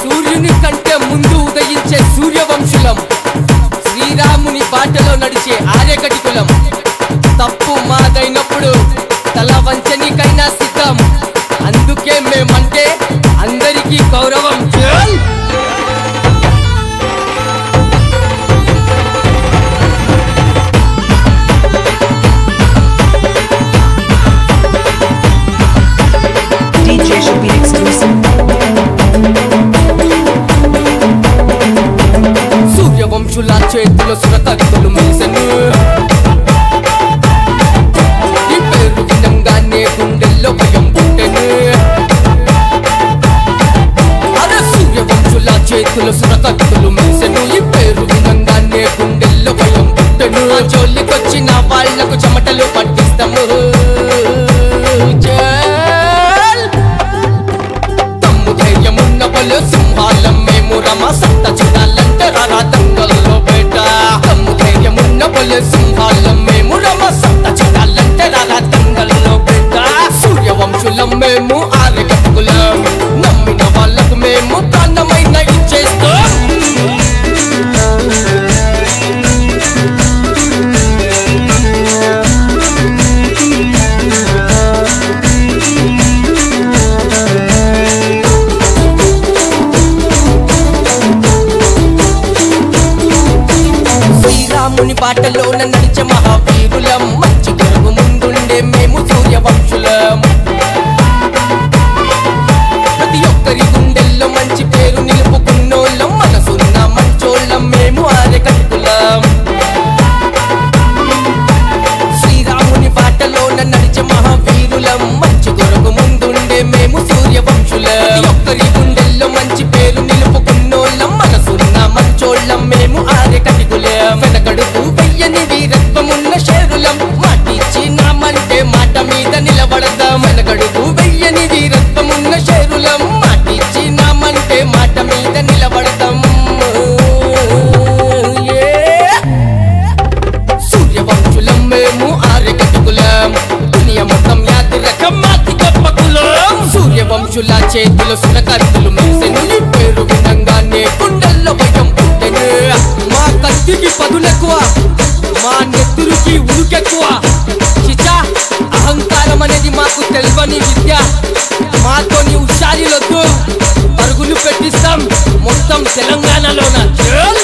సూర్యుని కంటే ముందు ఉదయించే సూర్యవంశులం శ్రీరాముని బాటలో నడిచే ఆర్యకటి కులం తప్పు మాదైనప్పుడు తల వంచనికైనా సిద్ధం అందుకే మేమంటే అందరికీ గౌరవం చల్! DJ should be exclusive. సూర్యవంశుల చేతిలో సురకత్తులు మెలిసెను ఈ పేరు వినంగానే గుండెల్లో భయం పుట్టెను అదే సూర్యవంశుల చేతిలో సురకత్తులు మెలిసెను ఈ పేరు వినంగానే గుండెల్లో భయం పుట్టెను ఆ జోలికొచ్చిన వాళ్లకు చెమటలు పట్టిస్తాము జల్! తమ్ము ధైర్యమున్న పలు సింహాలం మేము రమ సత్త చూడాలంటే రారా దంగల్లో బేట తమ్ము ధైర్యమున్న పలు సింహాలం మేము రమ సత్త చూడాలంటే రారా దంగల్లో బేట సూర్యవంశులం మేము ఆరగట్టుకులం నమ్మిన వాళ్ళకు మేము ప్రాణమైన ఇచ్చేస్తాం శ్రీరాముని బాటలోన నడిచే మహావీరులం మంచి గొడుగు ముందుండే మేము సూర్యవంశులం ప్రతి ఒక్కరి గుండెల్లో మంచి పేరు నిలుపుకున్నోళ్ళం మనసున్న మంచోళ్ళం మేము ఆర్యకట్టులం శ్రీరాముని బాటలోన నడిచే మహావీరులం మంచి గొడుగు ముందుండే మేము సూర్యవంశులం ప్రతి ఒక్కరి గుండెల్లో మంచి పేరు నిలుపుకున్నోళ్ళం మనసున్న మంచోళ్ళం మేము ఆర్యకటికులం వెనకడుగు వెయ్యని వీరత్వమున్న శేరులం మాటిచ్చి నామంటే మాట మీద నిలబడదాం వెనకడుగు వెయ్యని వీరత్వమున్న శేరులం మాటిచ్చి నామంటే మాట మీద నిలబడదాం Yeah! సూర్యవంశులం మేము ఆర్యకటుకులం దునియ మొత్తం యాతి రకం మాతి గొప్ప కులం సూర్యవంశుల చేతిలో సునకత్తులు మెరిసెను ఈ పేరు వినంగానే గుండెల్లో భయం పుట్టెను మా కత్తికి పదులెక్కువ మా నెత్తురుకి ఉరుకెక్కువ చిచా అహంకారం అనేది మాకు తెలియని విద్య మాతోని హుషారీలొద్దు పరుగులు పెట్టిస్తాం మొత్తం తెలంగాణలోన చల్!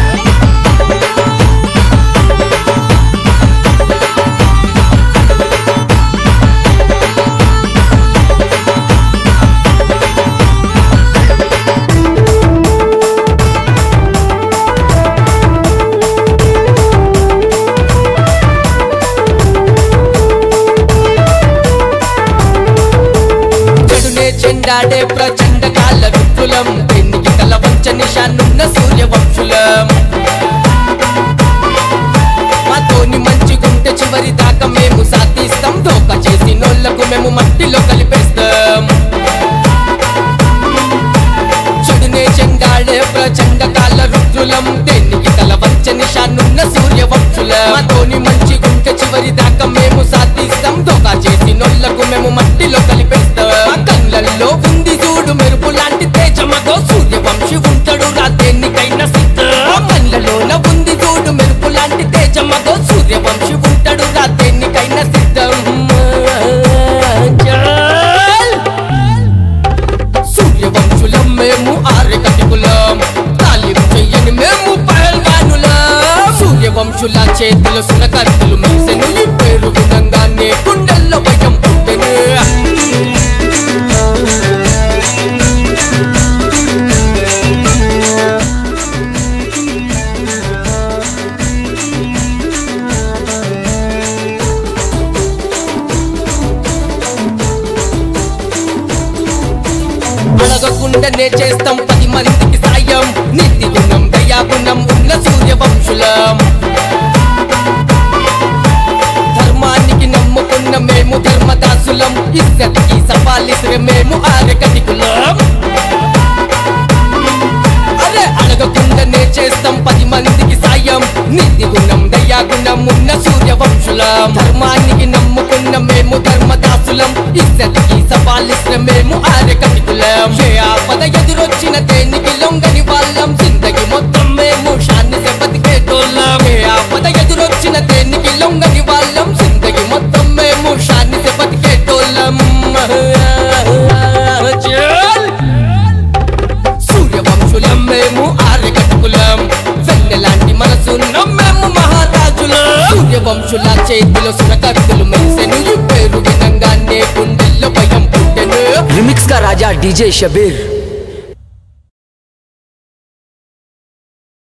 చెడునే చెండాడే ప్రచండ కాల రుద్రులం పెన్నికి తల వంచ నిషానున్న సూర్యవంశులం మాతోని మంచి గుంటె చివరి దాకా మేము సాధిస్తాం దోక చేసి నోళ్లకు మేము మట్టిలో కలిపేస్తాం చెడునే చెండాడే ప్రచండ కాల రుద్రులం దేనికి తల వంచ నిషానున్న సూర్యవంశులం మాతోని మంచి గుంటె చివరి దాకా మేము సాధిస్తాం దోక చేసి నోళ్లకు మేము మట్టిలో కలిపేస్తాం మా కళ్ళల్లో ఉంది చూడు మెరుపు లాంటి తేజమగో సూర్యవంశి ఉంటాడు రా దేనికైనా సిద్ధం మా కళ్ళలోన ఉంది చూడు మెరుపు లాంటి తేజమగో సూర్యవంశి ఉంటాడు రా దేనికైనా సిద్ధం చల్! సూర్యవంశులం మేము ఆర్యకటికులం తాలిం చెయ్యని మేము పహల్వానులం సూర్యవంశుల చేతిలో సునకత్తులు మెరిసెను ఈ పేరు వినంగానే గుండెల్లో భయం పుట్టెను అడగకుండానే చేస్తాం పది మందికి సాయం నీతి గుణం దయాగుణం ఉన్న సూర్యవంశులం ధర్మానికి నమ్ముకున్న మేము ధర్మదాసులం ఇద్దరికి సవాలిసిరే మేము ఆరకటికులం అరే అడగకుండానే చేస్తాం పది మందికి సాయం నీతి గుణం దయ దయాగుణమున్న సూర్యవంశులం ధర్మానికి నమ్ముకున్న మేము ధర్మదాసులం ఇద్దరికి సవాలిసిన మేము ఆర్యకమికులం ఏ ఆపద ఎదురొచ్చిన దేనికి లొంగని వాళ్ళం జిందగి మొత్తం మేము షాన్ని బతికేటోళ్ళం ఏ ఆపద ఎదురొచ్చిన దేనికి లొంగని వాళ్ళం జిందగి మొత్తం మేము షాన్ని బతికేటోళ్ళం చల్! సూర్యవంశులం మేము ఆర్యకటకులం వెన్నెలాంటి మనసున్న మేము మహారాజులం సూర్యవంశుల చేతిలో సురకత్తులు మెరిసెను ఈ పేరు వినంగానే గుండెల్లో భయం పుట్టెను रिमिक्स का राजा डीजे शबीर